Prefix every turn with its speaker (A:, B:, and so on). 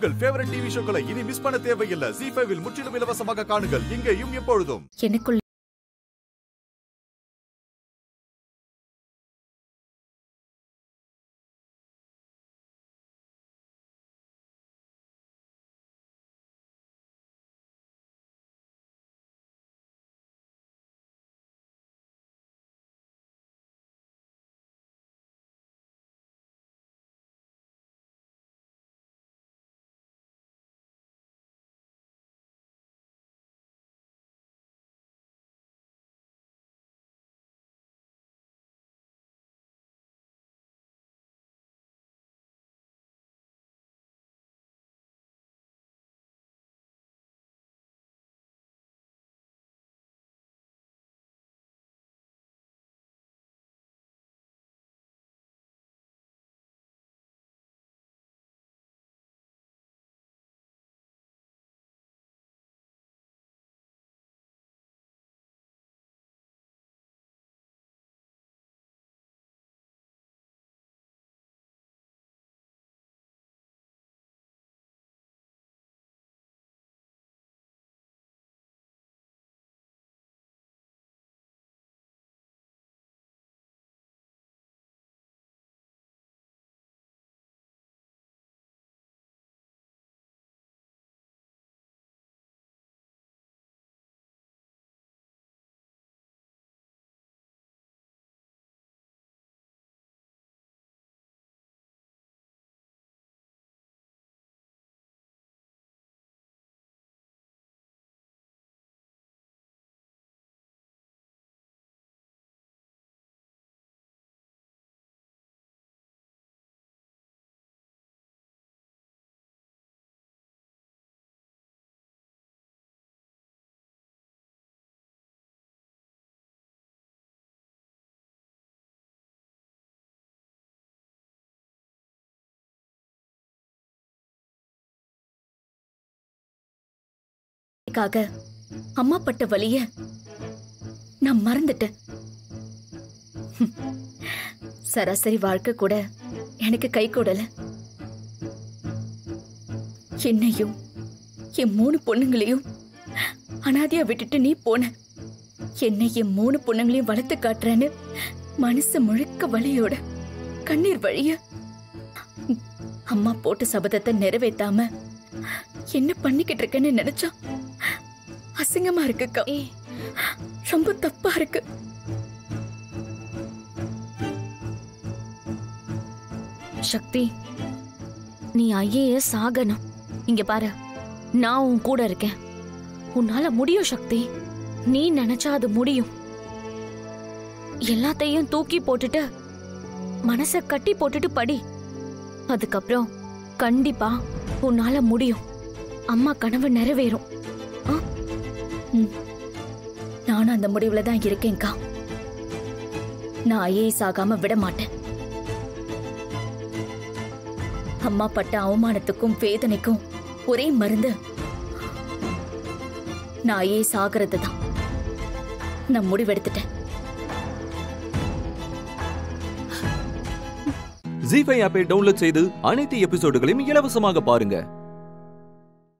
A: உங்கள் favourite TV ஷோக்களை இனி miss பண்ண தேவையில்லை ஜி ஃபைவில் முற்றிலும் இலவசமாக காணுங்கள் இங்கேயும் எப்பொழுதும்
B: எனக்குள் க்காக அம்மா பட்ட வலிய நான் மறந்துட்டேன் ஹம். சராசரி வாழ்க்கை கூட எனக்கு கை கூடல என்னையும் என் மூணு பொண்ணுங்களையும் அனாதையா விட்டுட்டு நீ போன என்னை என் மூணு பொண்ணுங்களையும் வளர்த்து காட்டுறேன்னு மனசு முழுக்க வலியோட கண்ணீர் வழிய அம்மா போட்ட சபதத்தை நிறைவேத்தாம என்ன பண்ணிக்கிட்டு இருக்கேன்னு நினைச்சா அசிங்கமா இருக்குக்கா ரொம்ப தப்பா இருக்கு
C: சக்தி நீ ஐஏஎஸ் ஆகணும் இங்க பாரு நான் உன் கூட இருக்கேன் உன்னால முடியும் சக்தி நீ நினைச்சா அது முடியும் எல்லாத்தையும் தூக்கி போட்டுட்டு மனச கட்டி போட்டுட்டு படி அதுக்கப்புறம் கண்டிப்பா உன்னால முடியும் அம்மா கனவு நிறைவேறும்
B: நானும் அந்த முடிவுல தான் இருக்கேன்க்கா நான் ஐஏஎஸ் ஆகாம விட மாட்டேன் அம்மா பட்ட அவமானத்துக்கும் வேதனைக்கும் ஒரே மருந்து நான் ஐஏஎஸ் ஆகிறது தான் நான் முடிவெடுத்துட்டேன்
D: ஜி ஃபைவ் ஆப்பை டவுன்லோட் செய்து அனைத்து எபிசோடுகளையும் இலவசமாக பாருங்க